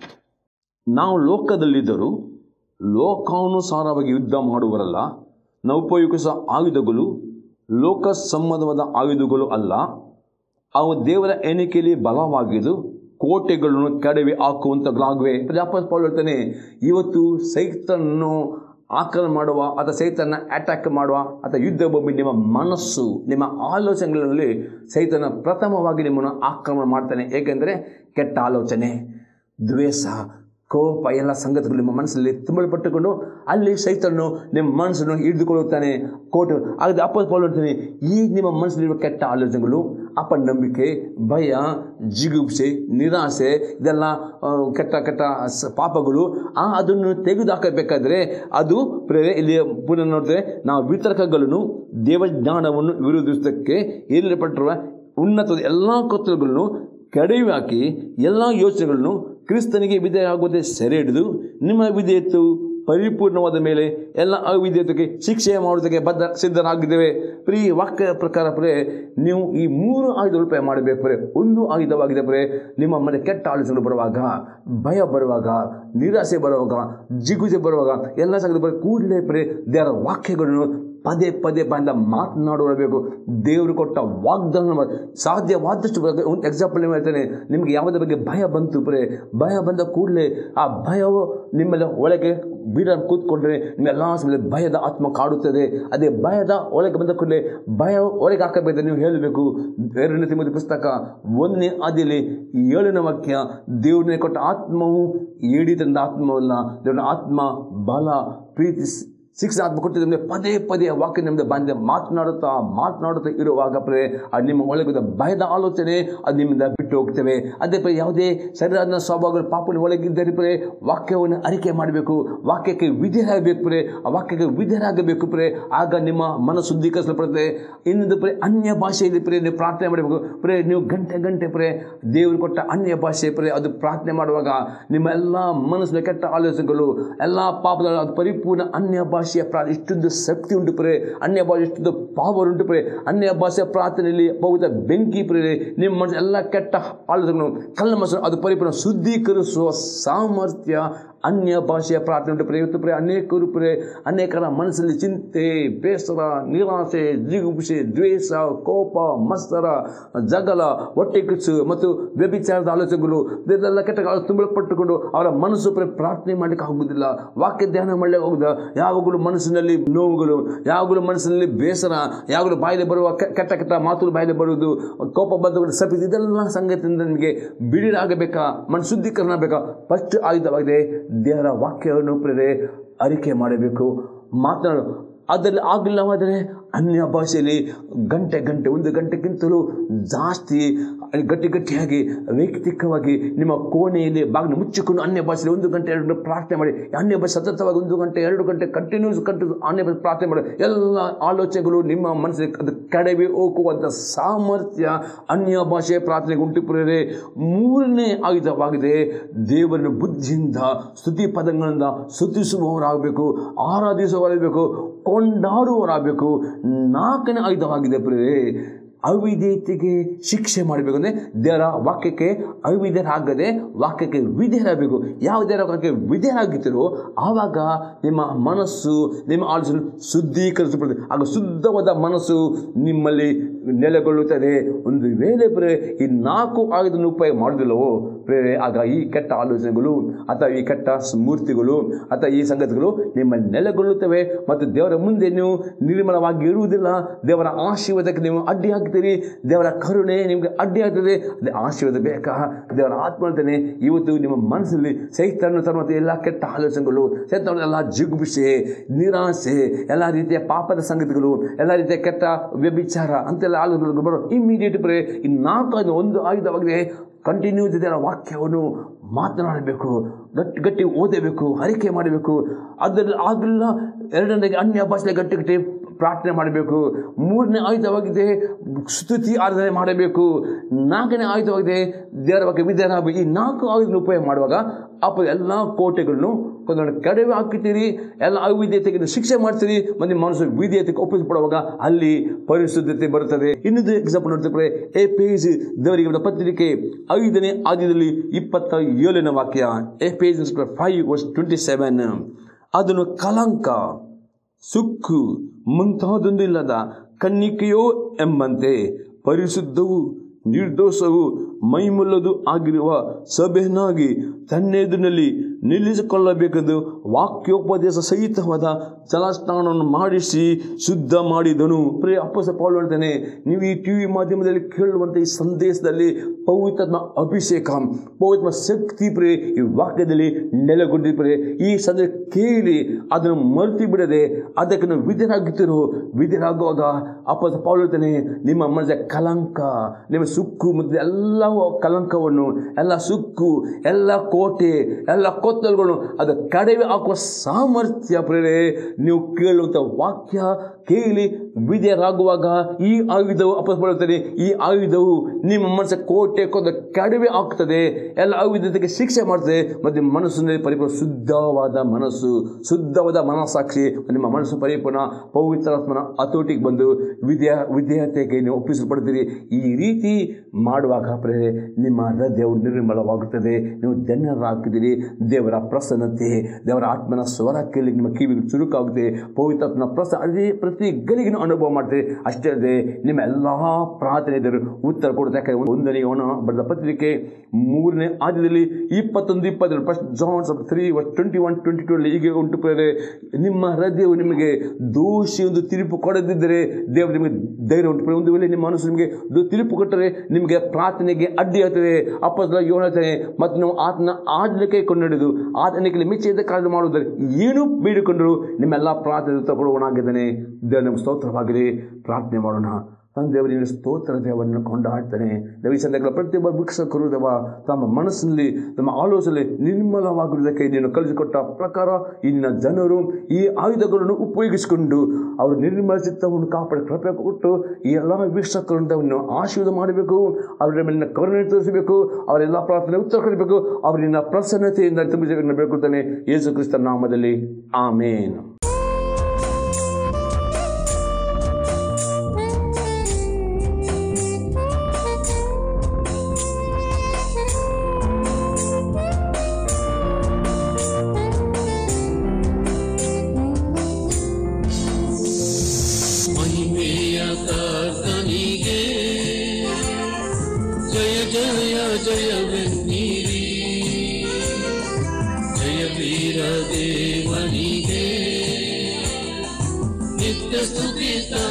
ನಾವು ಲೋಕದಲ್ಲಿದ್ದರೂ ಲೋಕಾನುಸಾರವಾಗಿ ಯುದ್ಧ ಮಾಡುವರಲ್ಲ ನಾವು ಉಪಯೋಗಿಸುವ ಆಯುಧಗಳು ಲೋಕ ಸಂಬಂಧವಾದ ಆಯುಧಗಳು ಅಲ್ಲ ಅವು ದೇವರ ಎಣಿಕೆಯಲ್ಲಿ ಬಲವಾಗಿದ್ದು ಕೋಟೆಗಳನ್ನು ಕೆಡವಿ ಹಾಕುವಂಥಗಳಾಗಿವೆ ಪ್ರಜಾಪತಿ ಪೌಲ್ ಹೇಳ್ತಾನೆ ಇವತ್ತು ಸೈತನನ್ನು ಆಕ್ರಮಣ ಮಾಡುವ ಅಥವಾ ಸೈತನ ಅಟ್ಯಾಕ್ ಮಾಡುವ ಅಥವಾ ಯುದ್ಧ ಭೂಮಿ ನಿಮ್ಮ ಮನಸ್ಸು ನಿಮ್ಮ ಆಲೋಚನೆಗಳಲ್ಲಿ ಸೈತನ ಪ್ರಥಮವಾಗಿ ನಿಮ್ಮನ್ನು ಆಕ್ರಮಣ ಮಾಡ್ತಾನೆ ಏಕೆಂದರೆ ಕೆಟ್ಟ ಆಲೋಚನೆ ದ್ವೇಷ ಕೋಪ ಎಲ್ಲ ಸಂಗತಿಗಳು ನಿಮ್ಮ ಮನಸ್ಸಲ್ಲಿ ತುಂಬಲ್ಪಟ್ಟುಕೊಂಡು ಅಲ್ಲಿ ಸೈತನು ನಿಮ್ಮ ಮನಸ್ಸನ್ನು ಹಿಡಿದುಕೊಳ್ಳುತ್ತಾನೆ ಕೋಟೆ ಆಗದೆ ಅಪ್ಪ ಪೌಲ್ ಹೇಳ್ತಾನೆ ಈ ನಿಮ್ಮ ಮನಸ್ಸಲ್ಲಿರುವ ಕೆಟ್ಟ ಆಲೋಚನೆಗಳು ಅಪನಂಬಿಕೆ ಭಯ ಜಿಗುಪ್ಸೆ ನಿರಾಸೆ ಇದೆಲ್ಲ ಆ, ಕೆಟ್ಟ ಕೆಟ್ಟ ಸ- ಪಾಪಗಳು ಆ ಅದನ್ನು ತೆಗೆದುಹಾಕಬೇಕಾದ್ರೆ ಅದು ಪ್ರೇರೆ ಇಲ್ಲಿ ಪುನಃ ನೋಡಿದ್ರೆ ನಾವು ವಿತರ್ಕಗಳನ್ನು ದೇವಜ್ಞಾನವನ್ನು ವಿರೋಧಿಸೋದಕ್ಕೆ ಏರ್ಪಟ್ಟಿರುವ ಉನ್ನತ ಎಲ್ಲ ಕೊತ್ತಲುಗಳನ್ನು ಕೆಡವಿ ಹಾಕಿ ಎಲ್ಲ ಯೋಚನೆಗಳನ್ನು ಕ್ರಿಸ್ತನಿಗೆ ವಿಧೇಯವಾಗುವುದೇ ಸೆರೆ ಹಿಡಿದು ನಿಮ್ಮ ವಿಧೇಯತ್ತು ಪರಿಪೂರ್ಣವಾದ ಮೇಲೆ ಎಲ್ಲ ಅವಿಧೇಯತೆಗೆ ಶಿಕ್ಷೆ ಮಾಡುವುದಕ್ಕೆ ಬದ್ಧ ಸಿದ್ಧರಾಗಿದ್ದೇವೆ ಪ್ರೀ ವಾಕ್ಯ ಪ್ರಕಾರ ಪ್ರೇ ನೀವು ಈ ಮೂರು ಆಯುಧ ಉಪಾಯ ಮಾಡಬೇಕು ಪ್ರೇ ಒಂದು ಆಯುಧವಾಗಿದೆ ಪ್ರೇ ನಿಮ್ಮ ಮನೆ ಕೆಟ್ಟ ಆಲೋಚನೆಗಳು ಬರುವಾಗ ಭಯ ಬರುವಾಗ ನಿರಾಸೆ ಬರುವಾಗ ಜಿಗುಜೆ ಬರುವಾಗ ಎಲ್ಲ ಸಂಗತಿ ಬರೋ ಕೂಡಲೇ ಪ್ರೇ ದೇವರ ವಾಕ್ಯಗಳನ್ನು ಪದೇ ಪದೇ ಬಾಯಿಂದ ಮಾತನಾಡಬೇಕು ದೇವರು ಕೊಟ್ಟ ವಾಗ್ದಾನ ಮಾಡಿ ಸಾಧ್ಯವಾದಷ್ಟು ಬಗ್ಗೆ ಒಂದು ಎಕ್ಸಾಂಪಲ್ ನೀವು ಹೇಳ್ತೇನೆ ನಿಮಗೆ ಯಾವುದ್ರ ಬಗ್ಗೆ ಭಯ ಬಂತು ಪ್ರೇ ಭಯ ಬಂದ ಕೂಡಲೇ ಆ ಭಯವು ನಿಮ್ಮೆಲ್ಲ ಒಳಗೆ ಬೀಡ ಕೂತ್ಕೊಂಡ್ರೆ ನಿಮ್ಮೆಲ್ಲ ಸಮಯ ಭಯದ ಆತ್ಮ ಕಾಡುತ್ತದೆ ಅದೇ ಭಯದ ಒಳಗೆ ಬಂದ ಕೂಡಲೇ ಭಯ ಒಳಗೆ ಹಾಕಬೇಕು ನೀವು ಹೇಳಬೇಕು ಎರಡನೇ ತಿಮ್ಮದಿ ಪುಸ್ತಕ ಒಂದನೇ ಆದಿಯಲ್ಲಿ ಏಳನೇ ವಾಕ್ಯ ದೇವ್ರನ್ನೇ ಕೊಟ್ಟ ಆತ್ಮವು ಏಡಿತಂದ ಆತ್ಮವಲ್ಲ ದೇವರ ಆತ್ಮ ಬಲ ಪ್ರೀತಿ ಶಿಕ್ಷಣ ಆತ್ಮ ಕೊಟ್ಟಿದ್ದ ಮೇಲೆ ಪದೇ ಪದೇ ಆ ವಾಕ್ಯ ನಿಮ್ಮದು ಬಂದ ಮಾತನಾಡುತ್ತಾ ಮಾತನಾಡುತ್ತಾ ಇರುವಾಗ ಪ್ರೇ ಅದು ನಿಮ್ಮ ಒಳಗಿದ ಭಯದ ಆಲೋಚನೆ ಅದು ನಿಮ್ಮಿಂದ ಬಿಟ್ಟು ಹೋಗ್ತೇವೆ ಅದೇ ಪ್ರೇ ಯಾವುದೇ ಶರೀರದ ಸ್ವಭಾವಗಳು ಪಾಪನ ಒಳಗಿದ್ದರೆ ಪ್ರೇ ವಾಕ್ಯವನ್ನು ಅರಿಕೆ ಮಾಡಬೇಕು ವಾಕ್ಯಕ್ಕೆ ವಿಧೇಯರಾಗಬೇಕು ಪ್ರೇ ಆ ವಾಕ್ಯಕ್ಕೆ ವಿಧೇಯರಾಗಬೇಕು ಪ್ರೇ ಆಗ ನಿಮ್ಮ ಮನ ಶುದ್ಧೀಕರಿಸಲ್ಪಡುತ್ತೆ ಇನ್ನೊಂದು ಪ್ರೇ ಅನ್ಯ ಭಾಷೆಯಲ್ಲಿ ಪ್ರೇ ನೀವು ಪ್ರಾರ್ಥನೆ ಮಾಡಬೇಕು ಪ್ರೇ ನೀವು ಗಂಟೆ ಗಂಟೆ ಪ್ರೇ ದೇವರು ಕೊಟ್ಟ ಅನ್ಯ ಭಾಷೆ ಪ್ರೇ ಅದು ಪ್ರಾರ್ಥನೆ ಮಾಡುವಾಗ ನಿಮ್ಮ ಎಲ್ಲ ಮನಸ್ಸಿನ ಕೆಟ್ಟ ಆಲೋಚನೆಗಳು ಎಲ್ಲ ಪಾಪದ ಅದು ಪರಿಪೂರ್ಣ ಅನ್ಯ ಭಾಷೆಯ ಪ್ರಾರ್ಥನೆ ಇಷ್ಟೊಂದು ಶಕ್ತಿ ಉಂಟು ಪ್ರೇ ಅನ್ಯ ಭಾಷೆ ಇಷ್ಟೊಂದು ಪವರ್ ಉಂಟು ಪ್ರೇ ಅನ್ಯ ಭಾಷೆಯ ಪ್ರಾರ್ಥನೆಯಲ್ಲಿ ಪವಿತ್ರ ಬೆಂಕಿ ಪ್ರೇ ನಿಮ್ಮ ಮನಸ್ಸು ಎಲ್ಲ ಕೆಟ್ಟ ಆಲೋಚನೆಗಳು ಕಲ್ಲ ಮನಸ್ಸು ಅದು ಪರಿಪೂರ್ಣ ಶುದ್ಧೀಕರಿಸುವ ಸಾಮರ್ಥ್ಯ ಅನ್ಯ ಭಾಷೆಯ ಪ್ರಾರ್ಥನೆ ಉಂಟು ಪ್ರೇ ಇವತ್ತು ಪ್ರೇ ಅನೇಕರು ಪ್ರೇ ಅನೇಕರ ಮನಸ್ಸಲ್ಲಿ ಚಿಂತೆ ಬೇಸರ ನಿರಾಸೆ ಜಿಗುಪ್ಸೆ ದ್ವೇಷ ಕೋಪ ಮತ್ಸರ ಜಗಲ ಹೊಟ್ಟೆ ಕಿಚ್ಚು ಮತ್ತು ವ್ಯಭಿಚಾರದ ಆಲೋಚನೆಗಳು ಇದೆಲ್ಲ ಕೆಟ್ಟ ಆಲೋಚನೆ ತುಂಬಲ್ಪಟ್ಟುಕೊಂಡು ಅವರ ಮನಸ್ಸು ಪ್ರೇ ಪ್ರಾರ್ಥನೆ ಮಾಡಲಿಕ್ಕೆ ಆಗುವುದಿಲ್ಲ ವಾಕ್ಯ ಧ್ಯಾನ ಮಾಡಲಿಕ್ಕೆ ಆಗುವುದಿಲ್ಲ ಯಾವಾಗಲೂ ಮನಸ್ಸಿನಲ್ಲಿ ನೋವುಗಳು ಯಾವಾಗಲೂ ಮನಸ್ಸಿನಲ್ಲಿ ಬೇಸರ ಯಾವಾಗಲೂ ಬಾಯಲ್ಲಿ ಬರುವ ಕೆ- ಕೆಟ್ಟ ಕೆಟ್ಟ ಮಾತುಗಳು ಬಾಯಲ್ಲಿ ಬರುವುದು ಕೋಪ ಬಂಧಗಳು ಸಪಿದು ಇದೆಲ್ಲ ಸಂಗತಿಯಿಂದ ನಿಮಗೆ ಬಿಡಿರಾಗಬೇಕಾ ಮನ ಶುದ್ಧೀಕರಣ ಬೇಕಾ ಫಸ್ಟ್ ಆಯುಧವಾಗಿದೆ ದೇವರ ವಾಕ್ಯವನ್ನು ಪ್ರೇರೆ ಅರಿಕೆ ಮಾಡಬೇಕು ಮಾತನಾಡು ಅದರಲ್ಲಿ ಆಗಿಲ್ಲವಾದರೆ ಅನ್ಯ ಭಾಷೆಯಲ್ಲಿ ಗಂಟೆ ಗಂಟೆ ಒಂದು ಗಂಟೆಗಿಂತಲೂ ಜಾಸ್ತಿ ಗಟ್ಟಿ ಗಟ್ಟಿಯಾಗಿ ವೈಯಕ್ತಿಕವಾಗಿ ನಿಮ್ಮ ಕೋಣೆಯಲ್ಲಿ ಬಾಗಿಲು ಮುಚ್ಚಿಕೊಂಡು ಅನ್ಯ ಭಾಷೆಯಲ್ಲಿ ಒಂದು ಗಂಟೆ ಎರಡು ಗಂಟೆ ಪ್ರಾರ್ಥನೆ ಮಾಡಿ ಅನ್ಯ ಭಾಷೆ ಸತತವಾಗಿ ಒಂದು ಗಂಟೆ ಎರಡು ಗಂಟೆ ಕಂಟಿನ್ಯೂಸ್ ಕಂಟಿನ್ಯೂಸ್ ಅನ್ಯ ಭಾಷೆ ಪ್ರಾರ್ಥನೆ ಮಾಡಿ ಎಲ್ಲ ಆಲೋಚನೆಗಳು ನಿಮ್ಮ ಮನಸ್ಸಿಗೆ ಅದು ಕಡೆಗೆ ಹೋಗುವಂಥ ಸಾಮರ್ಥ್ಯ ಅನ್ಯ ಭಾಷೆಯ ಪ್ರಾರ್ಥನೆಗೆ ಉಂಟು ಪ್ರೇರೆ ಮೂರನೇ ಆಯುಧವಾಗಿದೆ ದೇವರನ್ನು ಬುದ್ಧಿಯಿಂದ ಸ್ತುತಿ ಪದಗಳಿಂದ ಸ್ತುತಿಸುವವರಾಗಬೇಕು ಆರಾಧಿಸುವವರಾಗಬೇಕು ಕೊಂಡಾಡುವವರಾಗಬೇಕು ನಾಲ್ಕನೇ ಆಯುಧವಾಗಿದೆ ಪ್ರೇರೆ ಅವಿಧೇಯತೆಗೆ ಶಿಕ್ಷೆ ಮಾಡಬೇಕು ಅಂದರೆ ದೇವರ ವಾಕ್ಯಕ್ಕೆ ಅವಿಧೇಯರಾಗದೆ ವಾಕ್ಯಕ್ಕೆ ವಿಧೇಯರಾಗಬೇಕು ಯಾವ ದೇವರ ವಾಕ್ಯಕ್ಕೆ ವಿಧೇಯರಾಗಿದ್ದೀರೋ ಆವಾಗ ನಿಮ್ಮ ಮನಸ್ಸು ನಿಮ್ಮ ಆಲೋಚನೆ ಶುದ್ಧೀಕರಿಸಲ್ಪಡುತ್ತೆ ಆಗ ಶುದ್ಧವಾದ ಮನಸ್ಸು ನಿಮ್ಮಲ್ಲಿ ನೆಲೆಗೊಳ್ಳುತ್ತದೆ ಒಂದು ವೇಳೆ ಪ್ರೇ ಈ ನಾಲ್ಕು ಆಯುಧವನ್ನು ಉಪಯೋಗ ಮಾಡೋದಿಲ್ಲವೋ ಪ್ರೇರೆ ಆಗ ಈ ಕೆಟ್ಟ ಆಲೋಚನೆಗಳು ಅಥವಾ ಈ ಕೆಟ್ಟ ಸ್ಮೂರ್ತಿಗಳು ಅಥವಾ ಈ ಸಂಗತಿಗಳು ನಿಮ್ಮಲ್ಲಿ ನೆಲೆಗೊಳ್ಳುತ್ತವೆ ಮತ್ತು ದೇವರ ಮುಂದೆ ನೀವು ನಿರ್ಮಲವಾಗಿ ಇರುವುದಿಲ್ಲ ದೇವರ ಆಶೀರ್ವಾದಕ್ಕೆ ನೀವು ಅಡ್ಡಿ ಹಾಕ್ತೀರಿ ದೇವರ ಕರುಣೆ ನಿಮಗೆ ಅಡ್ಡಿ ಆಗ್ತದೆ ಅದೇ ಆಶೀರ್ವಾದ ಬೇಕಾ ದೇವರ ಆತ್ಮರ್ತನೆ ಇವತ್ತು ನಿಮ್ಮ ಮನಸ್ಸಲ್ಲಿ ಸೈತಾನ ತರುವಂಥ ಎಲ್ಲ ಕೆಟ್ಟ ಆಲೋಚನೆಗಳು ಸೈತಾನ ಎಲ್ಲ ಜಿಗುಬಿಸೆ ನಿರಾಸೆ ಎಲ್ಲ ರೀತಿಯ ಪಾಪದ ಸಂಗತಿಗಳು ಎಲ್ಲ ರೀತಿಯ ಕೆಟ್ಟ ವ್ಯಭಿಚಾರ ಅಂತೆಲ್ಲ ಆಲೋಚನೆಗಳು ಬರೋ ಇಮಿಡಿಯೇಟ್ ಬರೇ ಈ ನಾಲ್ಕು ಆಯುಧ ಒಂದು ಆಯುಧವಾಗಿದೆ ಕಂಟಿನ್ಯೂಸ್ ಇದರ ವಾಕ್ಯವನ್ನು ಮಾತನಾಡಬೇಕು ಗಟ್ಟಿ ಗಟ್ಟಿ ಓದಬೇಕು ಅರಿಕೆ ಮಾಡಬೇಕು ಅದರಲ್ಲಿ ಆಗಲ್ಲ ಎರಡನೇದಾಗಿ ಅನ್ಯ ಭಾಷೆಯಲ್ಲಿ ಗಟ್ಟಿ ಗಟ್ಟಿ ಪ್ರಾರ್ಥನೆ ಮಾಡಬೇಕು ಮೂರನೇ ಆಯುಧವಾಗಿದೆ ಸ್ತುತಿ ಆರಾಧನೆ ಮಾಡಬೇಕು ನಾಲ್ಕನೇ ಆಯುಧವಾಗಿದೆ ದೇವರ ಬಗ್ಗೆ ವಿಧಾನ ಈ ನಾಲ್ಕು ಆಯುಧನ ಉಪಯೋಗ ಮಾಡುವಾಗ ಅಪ್ಪ ಎಲ್ಲ ಕೋಟೆಗಳನ್ನು ಕೊಂದೊಂದು ಕಡಿಮೆ ಹಾಕಿತೀರಿ ಎಲ್ಲ ಅವಿದ್ಯತೆಗೆ ಶಿಕ್ಷೆ ಮಾಡ್ತೀರಿ ಮತ್ತು ನಿಮ್ಮ ಮನಸ್ಸು ವಿಧೇಯತೆಗೆ ಒಪ್ಪಿಸಿಕೊಡುವಾಗ ಅಲ್ಲಿ ಪರಿಶುದ್ಧತೆ ಬರುತ್ತದೆ ಇನ್ನೊಂದು ಎಕ್ಸಾಂಪಲ್ ನೋಡ್ತಿದ್ರೆ ಎ ಪೇಜ್ ದೇವರಿಗೆ ಬರೆದ ಪತ್ರಿಕೆ ಐದನೇ ಆದ್ಯದಲ್ಲಿ ಇಪ್ಪತ್ತ ಏಳನೇ ವಾಕ್ಯ a page five verse twenty seven ಅದನ್ನು ಕಲಂಕ ಸುಕ್ಕು ಮುಂತಾದೊಂದು ಇಲ್ಲದ ಕನ್ನಿಕೆಯೋ ಎಂಬಂತೆ ಪರಿಶುದ್ಧವು ನಿರ್ದೋಷವು ಮೈಮುಲ್ಲದು ಆಗಿರುವ ಸಭೆಯನ್ನಾಗಿ ತನ್ನೆದುರಿನಲ್ಲಿ ನಿಲ್ಲಿಸಿಕೊಳ್ಳಬೇಕೆಂದು ವಾಕ್ಯೋಪದೇಶ ಸಹಿತವಾದ ಜಲಸ್ನಾನವನ್ನು ಮಾಡಿಸಿ ಶುದ್ಧ ಮಾಡಿದನು ಪ್ರಿಯ ಅಪ್ಪಸ ಪಾಲ್ ಹೇಳ್ತಾನೆ ನೀವು ಈ ಟಿ ವಿ ಮಾಧ್ಯಮದಲ್ಲಿ ಕೇಳುವಂಥ ಈ ಸಂದೇಶದಲ್ಲಿ ಪವಿತ್ರಾತ್ಮ ಅಭಿಷೇಕ ಪವಿತ್ರ ಶಕ್ತಿ ಪ್ರೇ ಈ ವಾಕ್ಯದಲ್ಲಿ ನೆಲೆಗೊಂಡಿದೆ ಪ್ರೇ ಈ ಸಂದೇಶ ಕೇಳಿ ಅದನ್ನು ಮರೆತು ಬಿಡದೆ ಅದಕ್ಕೆ ನಾವು ವಿಧರಾಗುತ್ತಿರೋ ವಿಧರಾಗುವಾಗ ಅಪ್ಪಸ ಪಾಲ್ ಹೇಳ್ತಾನೆ ನಿಮ್ಮ ಮನಸ್ಸಿನ ಕಲಂಕ ನಿಮ್ಮ ಸುಕ್ಕು ಮತ್ತು ಎಲ್ಲ ಕಲಂಕವನ್ನು ಎಲ್ಲ ಸುಕ್ಕು ಎಲ್ಲ ಕೋಟೆ ಎಲ್ಲ ಕೊತ್ತಲುಗಳನ್ನು ಅದು ಕಡಿಮೆ ಹಾಕುವ ಸಾಮರ್ಥ್ಯ ಪ್ರೇರೆ ನೀವು ಕೇಳುವಂಥ ವಾಕ್ಯ ಕೇಳಿ ವಿಧೇಯರಾಗುವಾಗ ಈ ಆಯುಧವು ಅಪಸ್ ಬರುತ್ತದೆ ಈ ಆಯುಧವು ನಿಮ್ಮ ಮನಸ್ಸ ಕೋಟೆ ಕೊಂದ ಕಡಿಮೆ ಆಗ್ತದೆ ಎಲ್ಲ ಆಯುಧತೆಗೆ ಶಿಕ್ಷೆ ಮಾಡ್ತದೆ ಮತ್ತು ನಿಮ್ಮ ಮನಸ್ಸಿನಲ್ಲಿ ಪರಿಪೂರ್ಣ ಶುದ್ಧವಾದ ಮನಸ್ಸು ಶುದ್ಧವಾದ ಮನಸ್ಸಾಕ್ಷಿ ನಿಮ್ಮ ಮನಸ್ಸು ಪರಿಪೂರ್ಣ ಪವಿತ್ರಾತ್ಮನ ಹತೋಟಿಗೆ ಬಂದು ವಿದ್ಯಾ ವಿಧೇಯತೆಗೆ ನೀವು ಒಪ್ಪಿಸಲ್ಪಡ್ತೀರಿ ಈ ರೀತಿ ಮಾಡುವಾಗ ಪ್ರೇರೆ ನಿಮ್ಮ ಹೃದಯವು ನಿರ್ಮಲವಾಗುತ್ತದೆ ನೀವು ಧನ್ಯರಾಗ್ತಿದ್ದೀರಿ ದೇವರ ಪ್ರಸನ್ನತೆ ದೇವರ ಆತ್ಮನ ಸ್ವರ ಕೇಳಿ ನಿಮ್ಮ ಕಿವಿಗೆ ಚುರುಕಾಗುತ್ತೆ ಪವಿತ್ರಾತ್ಮನ ಪ್ರಸ ಅದೇ ಪ್ರತಿ ಗಳಿಗೆನೂ ಅನುಭವ ಮಾಡ್ತೀರಿ ಅಷ್ಟೇ ಅಲ್ಲದೆ ನಿಮ್ಮ ಎಲ್ಲ ಪ್ರಾರ್ಥನೆ ದೇವರು ಉತ್ತರ ಕೊಡುತ್ತೆ ಯಾಕಂದರೆ ಒಂದನೇ ಯೋಣ ಬರೆದ ಪತ್ರಿಕೆ ಮೂರನೇ ಆದ್ಯದಲ್ಲಿ ಇಪ್ಪತ್ತೊಂದು ಇಪ್ಪತ್ತೆರಡು first John's three twenty one twenty two ಅಲ್ಲಿ ಹೀಗೆ ಉಂಟು ಪ್ರೇರೆ ನಿಮ್ಮ ಹೃದಯವು ನಿಮಗೆ ದೋಷಿ ಒಂದು ತೀರ್ಪು ಕೊಡದಿದ್ದರೆ ದೇವರು ನಿಮಗೆ ಧೈರ್ಯ ಉಂಟು ಪ್ರೇರೆ. ಒಂದು ವೇಳೆ ನಿಮ್ಮ ಮನಸ್ಸು ನಿಮಗೆ ದು- ತೀರ್ಪು ಕೊಟ್ಟರೆ ನಿಮಗೆ ಪ್ರಾರ್ಥನೆಗೆ ನಮಗೆ ಅಡ್ಡಿಯಾಗ್ತದೆ ಅಪ್ಪಸ್ತಲ ಯೋನತನೆ ಮತ್ತು ನಾವು ಆತನ ಆಡಲಿಕ್ಕೆ ಕೊಂಡೊಡೆದು ಆತನಿಗೆ ಮೆಚ್ಚಿದ ಕಾರ್ಯ ಮಾಡುವುದರ ಏನೂ ಬೇಡಿಕೊಂಡರೂ ನಿಮ್ಮೆಲ್ಲ ಪ್ರಾರ್ಥನೆ ತಗೊಳ್ಳುವನಾಗಿದ್ದಾನೆ ದೇವರ ಸ್ತೋತ್ರವಾಗಿದೆ ಪ್ರಾರ್ಥನೆ ಮಾಡೋಣ ತಂದೆಯವರು ನಿನ್ನ ಸ್ತೋತ್ರ ದೇವರನ್ನು ಕೊಂಡಾಡ್ತಾನೆ ದೇವ ಈ ಸಂದರ್ಭ ಪ್ರತಿಯೊಬ್ಬ ವೀಕ್ಷಕರು ದೇವ ತಮ್ಮ ಮನಸ್ಸಿನಲ್ಲಿ ತಮ್ಮ ಆಲೋಚನೆ ನಿರ್ಮಲವಾಗಿರುವುದಕ್ಕೆ ನೀನು ಕಲಿಸಿಕೊಟ್ಟ ಪ್ರಕಾರ ಇಲ್ಲಿನ ಜನರು ಈ ಆಯುಧಗಳನ್ನು ಉಪಯೋಗಿಸಿಕೊಂಡು ಅವರು ನಿರ್ಮಲ ಚಿತ್ತವನ್ನು ಕಾಪಾಡಿ ಕೃಪೆ ಕೊಟ್ಟು ಈ ಎಲ್ಲ ವೀಕ್ಷಕರನ್ನು ಆಶೀರ್ವಾದ ಮಾಡಬೇಕು ಅವರ ಮೇಲಿನ ಕರುಣೆ ತೋರಿಸಬೇಕು ಅವರೆಲ್ಲ ಪ್ರಾರ್ಥನೆ ಉತ್ತರ ಕೊಡಬೇಕು ಅವರಿನ ಪ್ರಸನ್ನತೆಯಿಂದ ತುಂಬಿಸಬೇಕು ಬೇಡ್ಕೊಳ್ತಾನೆ ಯೇಸು ಕ್ರಿಸ್ತ ನಾಮದಲ್ಲಿ ಆಮೇನ್ ಮಹಿಮೆಯ ಕರ್ತನಿಗೆ ಜಯ ಜಯ ಜಯವೆನ್ನಿರಿ ಜಯ ವೀರ ದೇವನಿಗೆ ನಿತ್ಯ ಸ್ತುತಿ